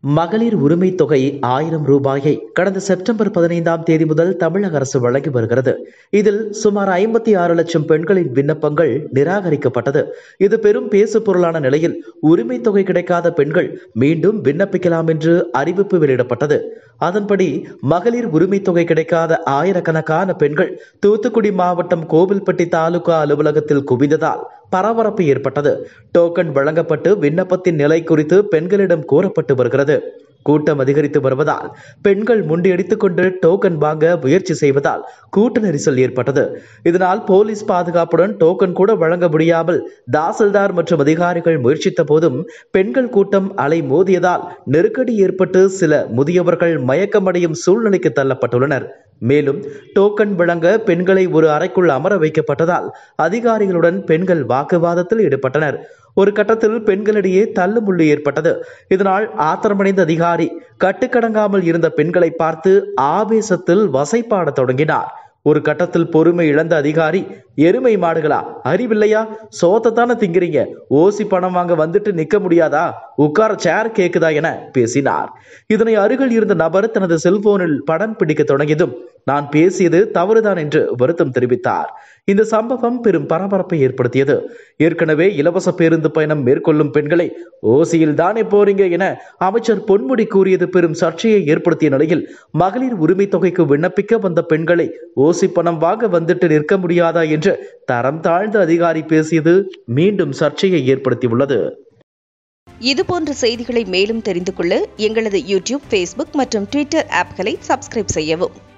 மகளிர் உரிமை தொகை ஆயிரம் ரூபாயை கடந்த செப்டம்பர் பதினைந்தாம் தேதி முதல் தமிழக அரசு வழங்கி வருகிறது இதில் சுமார் ஐம்பத்தி ஆறு லட்சம் பெண்களின் விண்ணப்பங்கள் நிராகரிக்கப்பட்டது இது பெரும் பேசு பொருளான நிலையில் உரிமை தொகை கிடைக்காத பெண்கள் மீண்டும் விண்ணப்பிக்கலாம் என்று அறிவிப்பு வெளியிடப்பட்டது அதன்படி மகளிர் உரிமை தொகை கிடைக்காத ஆயிரக்கணக்கான பெண்கள் தூத்துக்குடி மாவட்டம் கோவில்பட்டி தாலுகா அலுவலகத்தில் குவிந்ததால் பரபரப்பு ஏற்பட்டது டோக்கன் வழங்கப்பட்டு விண்ணப்பத்தின் நிலை குறித்து பெண்களிடம் கூறப்பட்டு வருகிறது கூட்டம் அதிகரித்து வருவதால் பெண்கள் முண்டியடித்துக் கொண்டு டோக்கன் வாங்க முயற்சி செய்வதால் கூட்ட நெரிசல் ஏற்பட்டது இதனால் போலீஸ் பாதுகாப்புடன் டோக்கன் கூட வழங்க முடியாமல் தாசில்தார் மற்றும் அதிகாரிகள் முயற்சித்த போதும் பெண்கள் கூட்டம் அலை மோதியதால் நெருக்கடி ஏற்பட்டு சில முதியவர்கள் மயக்கமடையும் சூழ்நிலைக்கு தள்ளப்பட்டுள்ளனர் மேலும் டோக்கன் வழங்க பெண்களை ஒரு அறைக்குள் அமர வைக்கப்பட்டதால் அதிகாரிகளுடன் பெண்கள் வாக்குவாதத்தில் ஈடுபட்டனர் ஒரு கட்டத்தில் பெண்களிடையே தள்ளுமுள்ளு ஏற்பட்டது இதனால் ஆத்திரமடைந்த அதிகாரி கட்டுக்கடங்காமல் இருந்த பெண்களை பார்த்து ஆவேசத்தில் வசைப்பாடத் தொடங்கினார் ஒரு கட்டத்தில் பொறுமை இழந்த அதிகாரி எருமை மாடுகளா அறிவில்லையா சோத்தத்தானே திங்கிறீங்க ஓசி பணம் வாங்க வந்துட்டு நிக்க முடியாதா உட்கார சேர் கேக்குதா என பேசினார் இதனை அருகில் இருந்த நபர் தனது செல்போனில் படம் பிடிக்க தொடங்கியதும் நான் பேசியது தவறுதான் என்று வருத்தம் தெரிவித்தார் இந்த சம்பவம் பெரும் பரபரப்பை ஏற்படுத்தியது ஏற்கனவே இலவச பேருந்து பயணம் மேற்கொள்ளும் பெண்களை ஓசியில் தானே போறீங்க என அமைச்சர் பொன்முடி கூறியது பெரும் சர்ச்சையை ஏற்படுத்திய நிலையில் மகளிர் உரிமை தொகைக்கு விண்ணப்பிக்க வந்த பெண்களை ஓசி பணம் வாங்க வந்துட்டு நிற்க முடியாதா என்று தரம் தாழ்ந்த அதிகாரி பேசியது மீண்டும் சர்ச்சையை ஏற்படுத்தியுள்ளது இதுபோன்ற செய்திகளை மேலும் தெரிந்து கொள்ள எங்களது யூடியூப் ஃபேஸ்புக் மற்றும் ட்விட்டர் ஆப்களை சப்ஸ்கிரைப் செய்யவும்